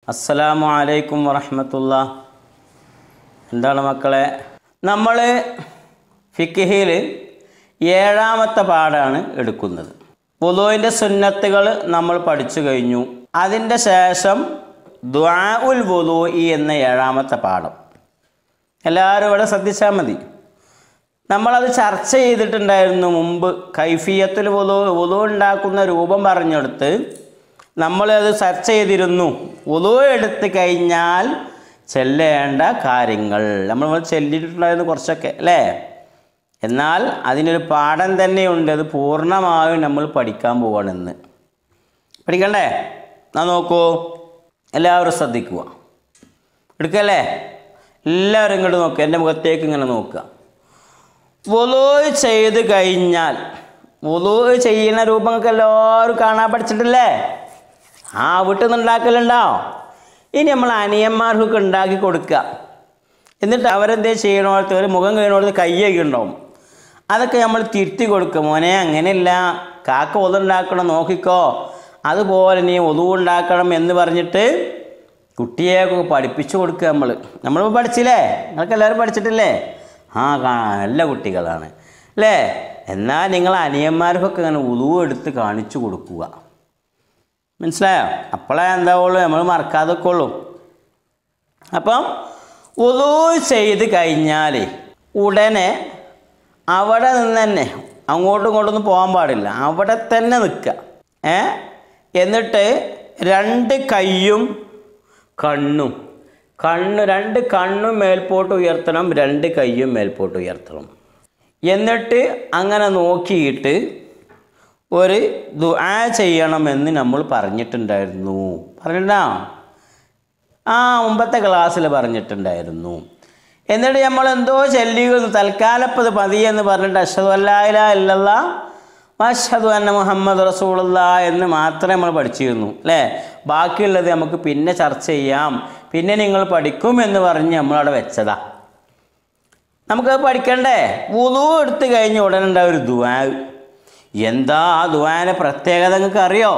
അസ്സലാമു അലൈക്കും വറഹമത്തുള്ള എന്താണ് മക്കളെ നമ്മൾ ഫിക്കിഹിൽ ഏഴാമത്തെ പാടാണ് എടുക്കുന്നത് വുളുവിൻ്റെ സുന്നത്തുകൾ നമ്മൾ പഠിച്ചു കഴിഞ്ഞു അതിൻ്റെ ശേഷം ദ്വാ ഉൽ വുലു എന്ന ഏഴാമത്തെ പാഠം എല്ലാവരും ഇവിടെ ശ്രദ്ധിച്ചാൽ മതി നമ്മളത് ചർച്ച ചെയ്തിട്ടുണ്ടായിരുന്നു മുമ്പ് കൈഫിയത്തിൽ വുളു വുളു ഉണ്ടാക്കുന്ന രൂപം പറഞ്ഞെടുത്ത് നമ്മളത് ചർച്ച ചെയ്തിരുന്നു വുളു എടുത്ത് കഴിഞ്ഞാൽ ചെല്ലേണ്ട കാര്യങ്ങൾ നമ്മൾ ചെല്ലിയിട്ടുണ്ടായിരുന്നു കുറച്ചൊക്കെ അല്ലേ എന്നാൽ അതിനൊരു പാഠം തന്നെയുണ്ട് അത് പൂർണ്ണമായും നമ്മൾ പഠിക്കാൻ പോവാണെന്ന് പഠിക്കണ്ടേ എന്നാ നോക്കൂ എല്ലാവരും ശ്രദ്ധിക്കുക എടുക്കല്ലേ എല്ലാവരും ഇങ്ങോട്ട് നോക്കുക എൻ്റെ മുഖത്തേക്ക് ഇങ്ങനെ നോക്കുക വുളു ചെയ്ത് കഴിഞ്ഞാൽ വുളു ചെയ്യുന്ന രൂപങ്ങൾക്ക് എല്ലാവരും കാണാൻ പഠിച്ചിട്ടില്ലേ ആ വീട്ടിൽ നിന്ന് ഉണ്ടാക്കലുണ്ടോ ഇനി നമ്മൾ അനിയന്മാർക്കൊക്കെ ഉണ്ടാക്കി കൊടുക്കുക എന്നിട്ട് അവരെന്തേ ചെയ്യണോടത്ത് ഒരു മുഖം കഴിയണോടത്ത് കയ്യൊക്കെ ഉണ്ടാവും അതൊക്കെ നമ്മൾ തിരുത്തി കൊടുക്കും മോനെ അങ്ങനെയല്ല കാക്ക ഒതുണ്ടാക്കണം നോക്കിക്കോ അതുപോലെ നീ ഒതു ഉണ്ടാക്കണം എന്ന് പറഞ്ഞിട്ട് കുട്ടിയെയൊക്കെ പഠിപ്പിച്ചു കൊടുക്കുക നമ്മൾ നമ്മളിപ്പോൾ പഠിച്ചില്ലേ നിങ്ങൾക്ക് എല്ലാവരും പഠിച്ചിട്ടില്ലേ ആ കാ നല്ല കുട്ടികളാണ് അല്ലേ എന്നാൽ നിങ്ങൾ അനിയന്മാർക്കൊക്കെ അങ്ങനെ ഉതുവ് എടുത്ത് കാണിച്ചു കൊടുക്കുക മനസ്സിലായോ അപ്പോഴേ എന്താവുള്ളൂ നമ്മൾ മറക്കാതൊക്കെ ഉള്ളൂ അപ്പം ഉതു ചെയ്ത് കഴിഞ്ഞാൽ ഉടനെ അവിടെ നിന്ന് തന്നെ അങ്ങോട്ടും ഇങ്ങോട്ടൊന്നും പോകാൻ പാടില്ല അവിടെ തന്നെ നിൽക്കുക ഏ എന്നിട്ട് രണ്ട് കൈയും കണ്ണും കണ്ണ് രണ്ട് കണ്ണും മേൽപോട്ട് ഉയർത്തണം രണ്ട് കൈയും മേൽപോട്ട് ഉയർത്തണം എന്നിട്ട് അങ്ങനെ നോക്കിയിട്ട് ഒരു ദുആ ചെയ്യണമെന്ന് നമ്മൾ പറഞ്ഞിട്ടുണ്ടായിരുന്നു പറഞ്ഞിട്ടുണ്ടോ ആ മുമ്പത്തെ ക്ലാസ്സിൽ പറഞ്ഞിട്ടുണ്ടായിരുന്നു എന്നിട്ട് നമ്മൾ എന്തോ ചെല്ലിയിരുന്നു തൽക്കാലപ്പത് പതിയെന്ന് പറഞ്ഞിട്ട് അഷദു അല്ലായില ഇല്ലല്ല അഷദു അന്ന മുഹമ്മദ് റസൂലുള്ള എന്ന് മാത്രമേ നമ്മൾ പഠിച്ചിരുന്നു അല്ലേ ബാക്കിയുള്ളത് നമുക്ക് പിന്നെ ചർച്ച ചെയ്യാം പിന്നെ നിങ്ങൾ പഠിക്കും എന്ന് പറഞ്ഞ് നമ്മളവിടെ വെച്ചതാ നമുക്കത് പഠിക്കണ്ടേ വുളു എടുത്തു കഴിഞ്ഞ ഉടനെ ഉണ്ടാവും ഒരു ദുആ എന്താ ആ ദുആനെ പ്രത്യേകത നിങ്ങൾക്ക് അറിയോ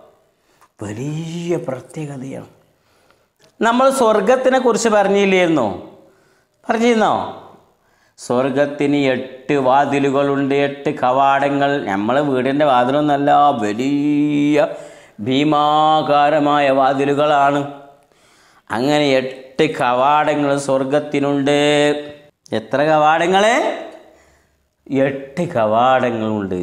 വലിയ പ്രത്യേകതയാണ് നമ്മൾ സ്വർഗത്തിനെ കുറിച്ച് പറഞ്ഞില്ലായിരുന്നോ പറഞ്ഞിരുന്നോ സ്വർഗത്തിന് എട്ട് വാതിലുകളുണ്ട് എട്ട് കവാടങ്ങൾ നമ്മളെ വീടിൻ്റെ വാതിലൊന്നല്ല വലിയ ഭീമാകാരമായ വാതിലുകളാണ് അങ്ങനെ എട്ട് കവാടങ്ങൾ സ്വർഗത്തിനുണ്ട് എത്ര കവാടങ്ങൾ എട്ട് കവാടങ്ങളുണ്ട്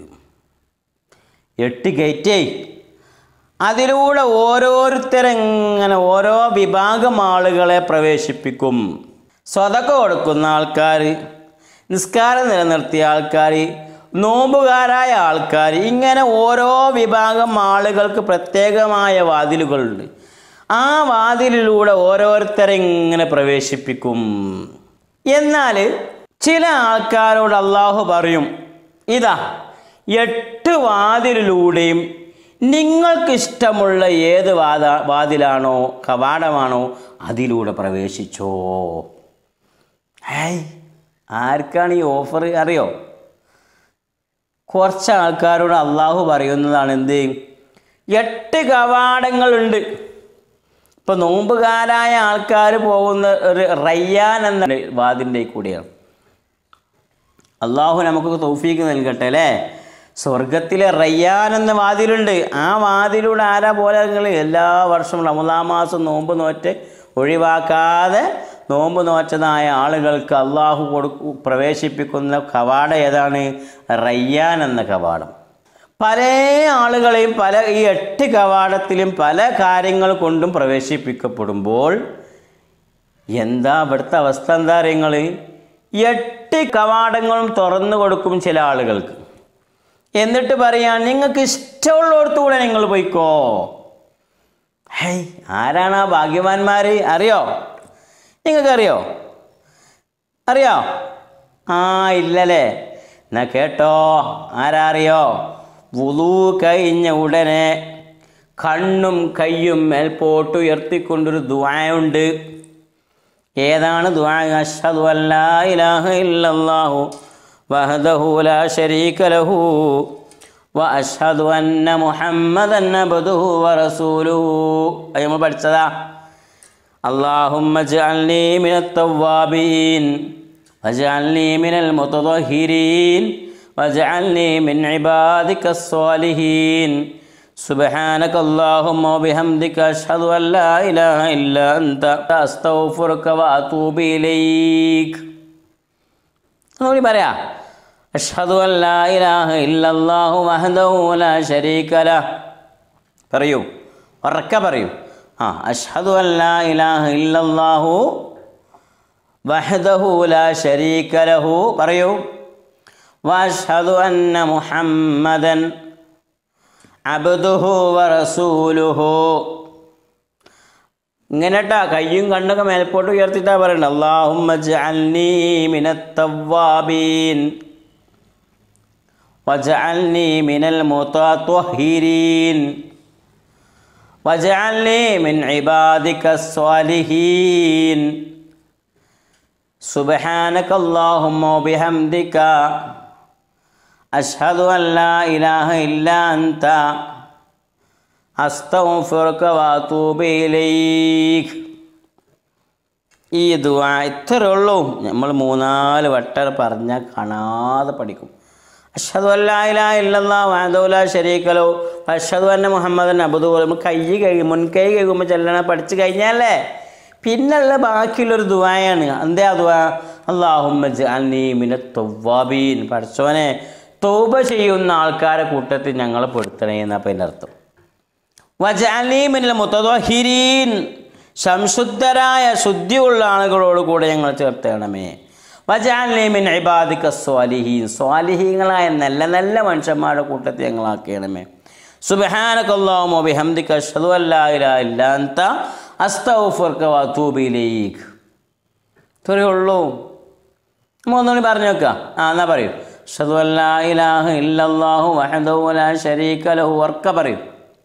എട്ട് ഗേറ്റേ അതിലൂടെ ഓരോരുത്തരെങ്ങനെ ഓരോ വിഭാഗം ആളുകളെ പ്രവേശിപ്പിക്കും സ്വതക്ക കൊടുക്കുന്ന ആൾക്കാർ നിസ്കാരം നിലനിർത്തിയ ആൾക്കാർ നോമ്പുകാരായ ആൾക്കാർ ഇങ്ങനെ ഓരോ വിഭാഗം ആളുകൾക്ക് പ്രത്യേകമായ വാതിലുകളുണ്ട് ആ വാതിലിലൂടെ ഓരോരുത്തരെ ഇങ്ങനെ പ്രവേശിപ്പിക്കും എന്നാൽ ചില ആൾക്കാരോട് അള്ളാഹു പറയും ഇതാ എട്ട് വാതിലിലൂടെയും നിങ്ങൾക്ക് ഇഷ്ടമുള്ള ഏത് വാത വാതിലാണോ കവാടമാണോ അതിലൂടെ പ്രവേശിച്ചോ ഏയ് ആർക്കാണ് ഈ ഓഫർ അറിയോ കുറച്ച് ആൾക്കാരോട് അള്ളാഹു പറയുന്നതാണ് എന്ത് എട്ട് കവാടങ്ങളുണ്ട് ഇപ്പം നോമ്പുകാരായ ആൾക്കാർ പോകുന്ന ഒരു റയ്യാൻ എന്ന വാതിൻ്റെ കൂടെയാണ് അള്ളാഹു നമുക്ക് തൗഫീക്ക് നൽകട്ടെ അല്ലേ സ്വർഗത്തിലെ റയ്യാൻ എന്ന വാതിലുണ്ട് ആ വാതിലൂടെ ആരാ പോലെ നിങ്ങൾ എല്ലാ വർഷവും റമദാ മാസം നോമ്പ് നോറ്റ് ഒഴിവാക്കാതെ നോമ്പ് നോറ്റതായ ആളുകൾക്ക് അള്ളാഹു കൊടുക്കു പ്രവേശിപ്പിക്കുന്ന കവാടം ഏതാണ് റയ്യാൻ എന്ന കവാടം പല ആളുകളെയും പല ഈ എട്ട് കവാടത്തിലും പല കാര്യങ്ങൾ കൊണ്ടും പ്രവേശിപ്പിക്കപ്പെടുമ്പോൾ എന്താ ഇവിടുത്തെ അവസ്ഥ എന്താ നിങ്ങൾ എട്ട് കവാടങ്ങളും തുറന്നു കൊടുക്കും ചില ആളുകൾക്ക് എന്നിട്ട് പറയാൻ നിങ്ങൾക്ക് ഇഷ്ടമുള്ളിടത്തുകൂടെ നിങ്ങൾ പോയിക്കോ ഹേയ് ആരാണ് ആ ഭാഗ്യവാന്മാർ അറിയോ നിങ്ങൾക്കറിയോ അറിയോ ആ ഇല്ലല്ലേ എന്നാ കേട്ടോ ആരാ അറിയോ വുളു കഴിഞ്ഞ ഉടനെ കണ്ണും കയ്യും മേൽപോട്ട് ഉയർത്തിക്കൊണ്ടൊരു ദ്വായുണ്ട് ഏതാണ് ദ്വാ അഷ്ഹദു അല്ലാ ഇലാഹ ഇല്ലല്ലാഹു വഹദഹു ലാ ശരീക ലഹു وأشهد أن محمدا عبده ورسوله അത് നമ്മൾ പഠിച്ചതാ اللهم اجعلني من التوابين واجعلني من المتطهرين واجعلني من عبادك الصالحين سبحانك اللهم وبحمدك أشهد أن لا إله إلا أنت أستغفرك وأتوب إليك ഒന്നുകൂടി പറയാ അഷ്ഹദു അൻ ലാ ഇലാഹ ഇല്ലല്ലാഹു വഹ്ദഹു ലാ ശരീക ലഹ് പറയൂ ഉറക്കെ പറയൂ ആ അഷ്ഹദു അൻ ലാ ഇലാഹ ഇല്ലല്ലാഹു വഹ്ദഹു ലാ ശരീക ലഹു പറയൂ വഅഷ്ഹദു അന്ന മുഹമ്മദൻ അബ്ദുഹു വറസൂലുഹു ഇങ്ങനെട്ടാ കയ്യും കണ്ണൊക്കെ മേൽപോട്ട് ഉയർത്തിട്ടാ പറയണ്ട അള്ളാഹുമ്മ ജഅൽനി മിനത്തവ്വാബീൻ വജഅൽനി മിനൽ മുതത്വഹിരീൻ വജഅൽനി മിൻ ഇബാദിക സ്വാലിഹീൻ സുബ്ഹാനക അല്ലാഹുമ്മ വബിഹംദിക അഷ്ഹദു അൻ ലാ ഇലാഹ ഇല്ലാ അൻത അസ്തഗ്ഫിറുക വഅതൂബു ഇലൈക് ഈ ദുആ ഇത്രയേ ഉള്ളൂ നമ്മൾ മൂന്നാല് വട്ടം പറഞ്ഞാൽ കാണാതെ പഠിക്കും അഷ്ഹദു അല്ലാ ഇലാഹ ഇല്ലല്ലാഹു വഹദഹു ലാ ശരീക ലഹു അഷ്ഹദു അന്ന മുഹമ്മദൻ അബ്ദുഹു നമ്മൾ കൈ കഴിയും മുൻകൈ കഴിയുമ്പോൾ ചെല്ലണ പഠിച്ചു കഴിഞ്ഞാലേ പിന്നുള്ള ബാക്കിയുള്ളൊരു ദുആയാണ് എന്താ ദുആ അല്ലാഹുമ്മ ജഅൽനി മിനത് തവ്വാബീൻ പഠിച്ചോനെ തൗബ ചെയ്യുന്ന ആൾക്കാരെ കൂട്ടത്തിൽ ഞങ്ങളെ പെടുത്തണേ എന്നാ അപ്പം അതിൻ്റെ അർത്ഥം വജാലീമിനിൽ മുത്തഹിരീൻ സംശുദ്ധരായ ശുദ്ധിയുള്ള ആളുകളോട് കൂടെ ഞങ്ങൾ ചേർത്തേണമേ വജാലീമിൻ ഇബാദിക്ക സ്വാലിഹീൻ സ്വാലിഹീങ്ങളായ നല്ല നല്ല മനുഷ്യന്മാരുടെ കൂട്ടത്തിൽ ഞങ്ങളാക്കണമേ സുബഹാനക്കല്ലാമോ ബിഹംദിക അഷ്ഹദു അല്ലാ ഇലാഹ ഇല്ലാ അൻത അസ്തഗ്ഫിറുക വഅതൂബു ഇലൈക് ഇത്രയേ ഉള്ളൂ നമ്മൾ ഒന്നുകൂടി പറഞ്ഞു വെക്കാം ആ എന്നാ പറയൂ അഷ്ഹദു അല്ലാ ഇലാഹ ഇല്ലല്ലാഹു വഹദഹു ലാ ശരീക ലഹു വർക്ക പറയൂ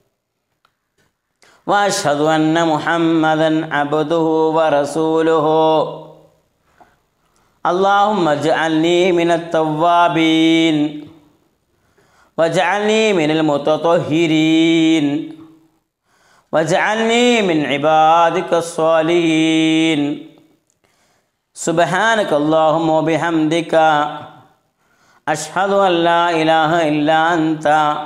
واشهد ان محمدا عبده ورسوله اللهم اجعلني من التوابين واجعلني من المتطهرين واجعلني من عبادك الصالحين سبحانك اللهم وبحمدك اشهد ان لا اله الا انت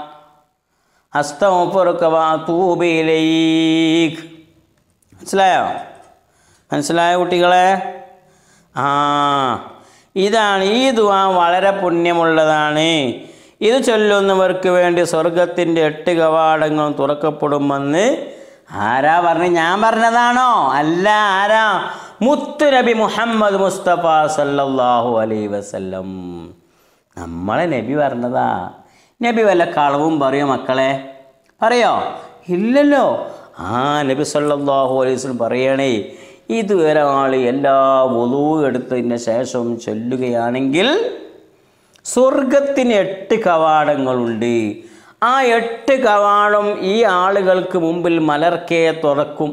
അസ്തഗ്ഫിറുക വഅതൂബു ഇലൈക് മനസ്സിലായോ മനസ്സിലായോ കുട്ടികളെ ആ ഇതാണ് ഈ ദുആ വളരെ പുണ്യമുള്ളതാണ് ഇത് ചൊല്ലുന്നവർക്ക് വേണ്ടി സ്വർഗത്തിൻ്റെ എട്ട് കവാടങ്ങളും തുറക്കപ്പെടുമെന്ന് ആരാ പറഞ്ഞു ഞാൻ പറഞ്ഞതാണോ അല്ല ആരാ മുത്തു നബി മുഹമ്മദ് മുസ്തഫ സല്ലല്ലാഹു അലൈഹി വസല്ലം നമ്മളെ നബി പറഞ്ഞതാ നബി വല്ല കളവും പറയോ മക്കളെ പറയോ ഇല്ലല്ലോ ആ നബി സല്ലല്ലാഹു അലൈഹി വസല്ലം പറയണേ ഇത് ഒരാൾ എല്ലാ വധു എടുത്തതിന് ശേഷം ചൊല്ലുകയാണെങ്കിൽ സ്വർഗത്തിന് എട്ട് കവാടങ്ങളുണ്ട് ആ എട്ട് കവാടം ഈ ആളുകൾക്ക് മുമ്പിൽ മലർക്കെ തുറക്കും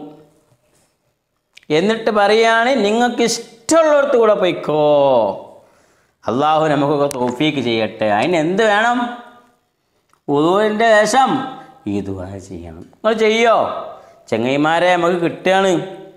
എന്നിട്ട് പറയാണ് നിങ്ങൾക്ക് ഇഷ്ടമുള്ളിടത്ത് കൂടെ പോയിക്കോ അള്ളാഹു നമുക്കൊക്കെ തോഫീക്ക് ചെയ്യട്ടെ അതിന് എന്ത് വേണം ഉദുവിൻ്റെ ശേഷം ഈ ദുആ ചെയ്യണം നിങ്ങൾ ചെയ്യോ ചെങ്ങൈമാരെ നമുക്ക് കിട്ടുകയാണ്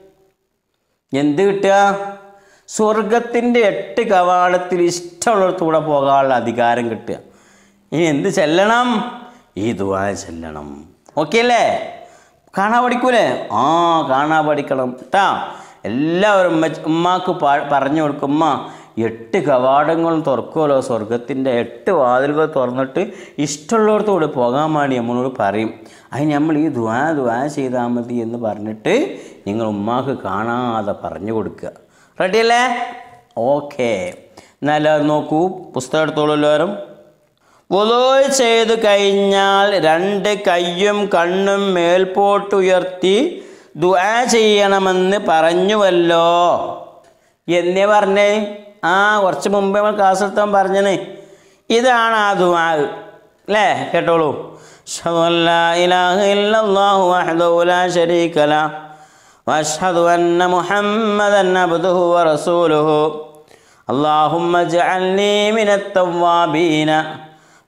എന്ത് കിട്ടുക സ്വർഗത്തിൻ്റെ എട്ട് കവാടത്തിൽ ഇഷ്ടമുള്ളിടത്തൂടെ പോകാനുള്ള അധികാരം കിട്ടുക ഇനി എന്ത് ചെല്ലണം ഈ ദുആ ചെല്ലണം ഓക്കെ അല്ലേ കാണാൻ പഠിക്കൂലേ ആ കാണാൻ പഠിക്കണം കേട്ടാ എല്ലാവരും ഉമ്മ ഉമ്മാക്ക് പ- പറഞ്ഞു കൊടുക്കും ഉമ്മ എട്ട് കവാടങ്ങളും തുറക്കുമല്ലോ സ്വർഗത്തിൻ്റെ എട്ട് വാതിലുകൾ തുറന്നിട്ട് ഇഷ്ടമുള്ളിടത്ത് കൂടെ പോകാൻ വേണ്ടി നമ്മളോട് പറയും അതിന് നമ്മൾ ഈ ദ്വാ ദ്വാ ചെയ്താൽ മതി എന്ന് പറഞ്ഞിട്ട് നിങ്ങൾ ഉമ്മാക്ക് കാണാതെ പറഞ്ഞു കൊടുക്കുക റെഡിയല്ലേ ഓക്കെ എന്നാലും നോക്കൂ പുസ്തകം എടുത്തോളൂ എല്ലാവരും വുളൂഹ് ചെയ്തു കഴിഞ്ഞാൽ രണ്ട് കയ്യും കണ്ണും മേൽപോട്ടുയർത്തി ദുആ ചെയ്യണമെന്ന് പറഞ്ഞുവല്ലോ എന്നേ പറഞ്ഞേ ആ കുറച്ച് മുമ്പ് നമ്മൾ ക്ലാസ് എടുത്താൻ പറഞ്ഞന് ഇതാണ് ആ ദുആ അല്ലേ കേട്ടോളൂ അഷ്ഹദു അൻ ലാ ഇലാഹ ഇല്ലല്ലാഹു വഹ്ദഹു ലാ ശരീക ലഹ് واشهد ان محمدا عبده ورسوله اللهم اجعلني من التوابين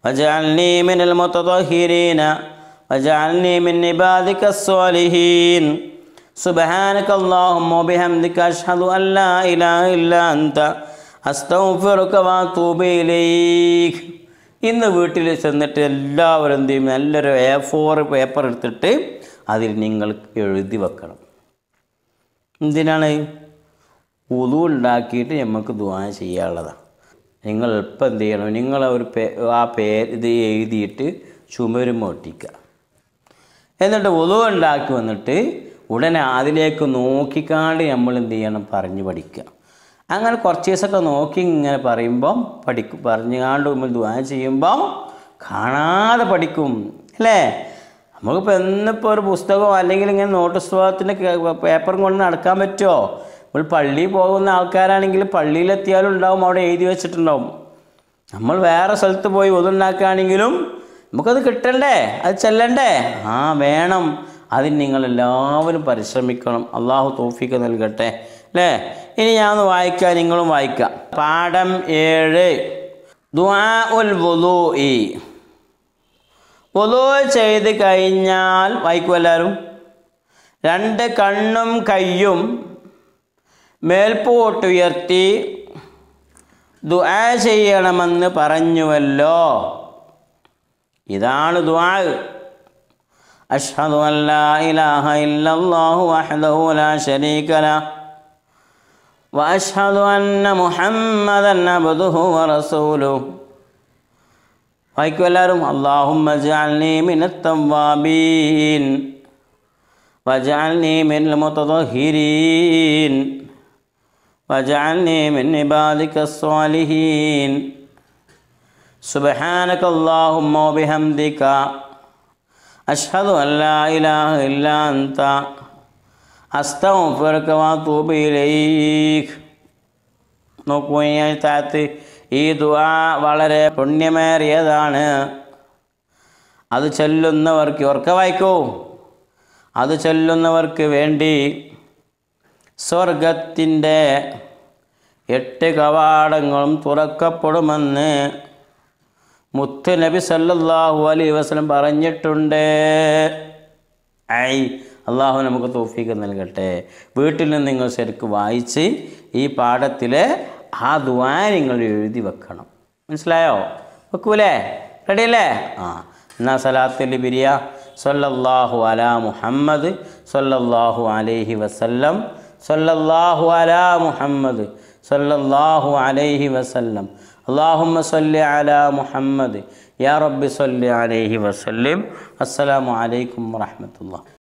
وجعلني من المتطهرين وجعلني من عبادك الصالحين سبحانك اللهم وبحمدك أشهد أن لا إله إلا أنت أستغفرك وأتوب إليك ഇന്ന് വീട്ടിൽ ചെന്നിട്ട് എല്ലാവരും എന്ത് ചെയ്യും നല്ലൊരു എ ഫോർ പേപ്പർ എടുത്തിട്ട് അതിൽ നിങ്ങൾ എഴുതി വെക്കണം എന്തിനാണ് ഉതു ഉണ്ടാക്കിയിട്ട് നമുക്ക് ദുആ ചെയ്യാനുള്ളതാണ് നിങ്ങൾ ഇപ്പം എന്ത് ചെയ്യണം നിങ്ങൾ ഒരു പേ ആ പേര് ഇത് എഴുതിയിട്ട് ചുമരും ഒട്ടിക്കുക എന്നിട്ട് ഉതു ഉണ്ടാക്കി വന്നിട്ട് ഉടനെ അതിലേക്ക് നോക്കിക്കാണ്ട് നമ്മൾ എന്ത് ചെയ്യണം പറഞ്ഞു പഠിക്കുക അങ്ങനെ കുറച്ച് ദിവസമൊക്കെ നോക്കി ഇങ്ങനെ പറയുമ്പം പഠിക്കും പറഞ്ഞുകാണ്ട് നമ്മൾ ദുആ ചെയ്യുമ്പം കാണാതെ പഠിക്കും അല്ലേ നമുക്കിപ്പോൾ എന്നിപ്പോൾ ഒരു പുസ്തകമോ അല്ലെങ്കിൽ ഇങ്ങനെ നോട്ടീസ് പുസ്തകത്തിൻ്റെ പേപ്പറും കൊണ്ട് നടക്കാൻ പറ്റുമോ നമ്മൾ പള്ളിയിൽ പോകുന്ന ആൾക്കാരാണെങ്കിൽ പള്ളിയിലെത്തിയാലും ഉണ്ടാവും അവിടെ എഴുതി വെച്ചിട്ടുണ്ടാവും നമ്മൾ വേറെ സ്ഥലത്ത് പോയി ഒതുണ്ടാക്കുകയാണെങ്കിലും നമുക്കത് കിട്ടണ്ടേ അത് ചെല്ലണ്ടേ ആ വേണം അതിന് നിങ്ങൾ എല്ലാവരും പരിശ്രമിക്കണം അള്ളാഹു തോഫിക്ക് നൽകട്ടെ അല്ലേ ഇനി ഞാൻ ഒന്ന് വായിക്കാം നിങ്ങളും വായിക്കാം പാഠം ഏഴ് ദുആ ഉൽ വുലൂ ഇ വുലൂ ചെയ്ത് കഴിഞ്ഞാൽ വായിക്കും എല്ലാവരും രണ്ട് കണ്ണും കയ്യും മേൽപോട്ടുയർത്തി ദുആ ചെയ്യണമെന്ന് പറഞ്ഞുവല്ലോ ഇതാണ് ദുആ അഷ്ഹദു അൻ ലാ ഇലാഹ ഇല്ലല്ലാഹു വഹ്ദഹു ലാ ശരീക ലഹ وأشهد أن محمدا عبده ورسوله വായിക്കും എല്ലാവരും അള്ളാഹുമ്മ ജഅൽനി മിനത്ത് തവ്വാബീൻ വജഅൽനി മിനൽ മുതطهرين وجعلني من عبادك الصالحين سبحانك اللهم وبحمدك أشهد أن لا إله إلا أنت أستغفرك وأتوب إليك നോക്കൂ ഈ താഴത്ത് ഈ ദുആ വളരെ പുണ്യമേറിയതാണ് അത് ചൊല്ലുന്നവർക്ക് ഉറക്ക വായിക്കൂ അത് ചൊല്ലുന്നവർക്ക് വേണ്ടി സ്വർഗത്തിൻ്റെ എട്ട് കവാടങ്ങളും തുറക്കപ്പെടുമെന്ന് മുത്ത് നബി സല്ലല്ലാഹു അലൈഹി വസല്ലം പറഞ്ഞിട്ടുണ്ട് ഐ അള്ളാഹു നമുക്ക് തോഫീക്ക് നൽകട്ടെ വീട്ടിൽ നിന്ന് നിങ്ങൾ ശരിക്കും വായിച്ച് ഈ പാഠത്തിലെ ആ ദുആ നിങ്ങൾ എഴുതി വെക്കണം മനസ്സിലായോ വെക്കൂലേ റെഡിയല്ലേ ആ എന്നാ സലാത്തിൽ ബിരിയ സല്ലല്ലാഹു അലാ മുഹമ്മദ് സല്ലല്ലാഹു അലൈഹി വസല്ലം സല്ലല്ലാഹു അലാ മുഹമ്മദ് സല്ലല്ലാഹു അലൈഹി വസല്ലം اللهم صل على محمد يا رب صل عليه وسلم السلام عليكم ورحمة الله